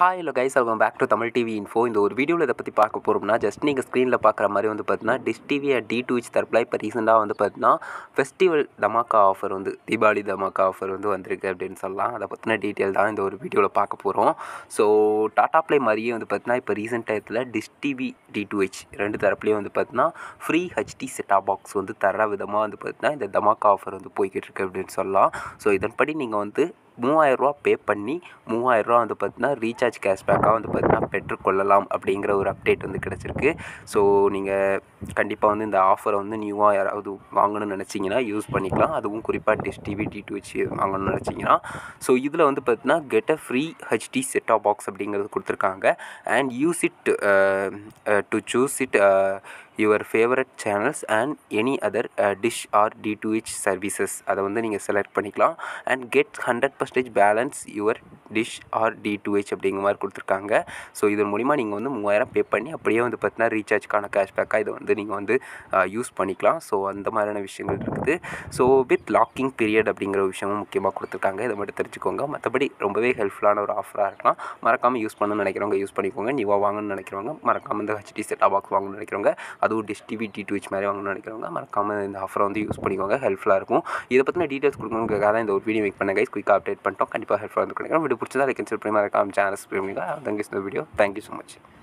hi hello guys welcome back to Tamil TV info இந்த ஒரு வீடியோவில் இதை பற்றி பார்க்க போகிறோம்னா ஜஸ்ட் நீங்கள் ஸ்க்ரீனில் பார்க்குற மாதிரி வந்து பார்த்தீங்கன்னா டிஷ் டிவி டி டூ இச் தரப்பில் இப்போ ரீசெண்டாக வந்து பார்த்தீங்கன்னா ஃபெஸ்டிவல் தமாக்கா ஆஃபர் வந்து தீபாவளி தமாக்கா ஆஃபர் வந்து வந்திருக்கு அப்படின்னு சொல்லலாம் அதை பற்றின டீட்டெயில் தான் இந்த ஒரு வீடியோவில் பார்க்க போகிறோம் ஸோ டாடா ப்ளே மாதிரியே வந்து பார்த்தீங்கன்னா இப்போ ரீசெண்ட் டயத்தில் Dish TV D two H ரெண்டு தரப்புலேயும் வந்து பார்த்தீங்கன்னா ஃப்ரீ ஹெச்டி செட்டாப் பாக்ஸ் வந்து தர விதமாக வந்து பார்த்தீங்கன்னா இந்த தமாக்கா ஆஃபர் வந்து போய்கிட்டு இருக்கு அப்படின்னு சொல்லலாம் ஸோ இதன்படி நீங்கள் வந்து மூவாயிரரூவா பே பண்ணி மூவாயிரரூவா வந்து பார்த்தீங்கன்னா ரீசார்ஜ் கேஷ்பேக்காக வந்து பார்த்தீங்கன்னா பெற்றுக்கொள்ளலாம் அப்படிங்கிற ஒரு அப்டேட் வந்து கிடச்சிருக்கு ஸோ நீங்கள் கண்டிப்பாக வந்து இந்த ஆஃபரை வந்து நியூவாக யாராவது வாங்கணும்னு நினச்சிங்கன்னா யூஸ் பண்ணிக்கலாம் அதுவும் குறிப்பாக டிஷ் டிவி டி டூ வச்சு வாங்கணும்னு நினச்சிங்கன்னா ஸோ இதில் வந்து பார்த்தீங்கன்னா get a free HD set of box அப்படிங்கிறது கொடுத்துருக்காங்க and use it to choose it your favourite channels and any other Dish or D to H services அதை வந்து நீங்கள் செலக்ட் பண்ணிக்கலாம் and get hundred percentage balance your Dish or D to H அப்படிங்கிற மாதிரி கொடுத்துருக்காங்க so இதன் மூலிமா நீங்கள் வந்து மூவாயிரம் பே பண்ணி அப்படியே வந்து பார்த்தீங்கன்னா ரீசார்ஜ்க்கான கேஷ்பேக்காக இதை வந்து நீங்கள் வந்து யூஸ் பண்ணிக்கலாம் ஸோ அந்த மாதிரியான விஷயங்கள் இருக்குது ஸோ வித் லாக்கிங் பீரியட் அப்படிங்கிற ஒரு விஷயமும் முக்கியமாக கொடுத்துருக்காங்க இதை மட்டும் தெரிஞ்சுக்கோங்க மற்றபடி ரொம்பவே ஹெல்ப்ஃபுல்லான ஒரு ஆஃபராக இருக்கலாம் மறக்காமல் யூஸ் பண்ணணும்னு நினைக்கிறவங்க யூஸ் பண்ணிக்கோங்க நீவா வாங்கணும்னு நினைக்கிறவங்க மறக்காமல் இந்த ஹெச்டி செட்டா பாக்ஸ் வாங்கணும்னு நினைக்கிறவங்க அதுவும் டிஷ் டிவி டி டூ மாதிரி வாங்கணும்னு நினைக்கிறவங்க மறக்காமல் இந்த ஆஃபரை வந்து யூஸ் பண்ணிக்கோங்க ஹெல்ப்ஃபுல்லாக இருக்கும் இதை பற்றின டீட்டெயில்ஸ் கொடுக்கணுங்கிறதுக்காக தான் இந்த ஒரு வீடியோ மேக் பண்ண கைஸ் குயிக்காக அப்டேட் பண்ணிட்டோம் கண்டிப்பாக ஹெல்ப்ஃபுல்லாக வந்து கிடைக்கும் வீடியோ பிடிச்சதா லைக் சப்ஸ்கிரைப் மறக்காம சேனல் சப்ஸ்கிரைப் பண்ணிக்கலாம் தேங்க்யூ இந்த வீடியோ தேங்க்யூ ஸோ மச்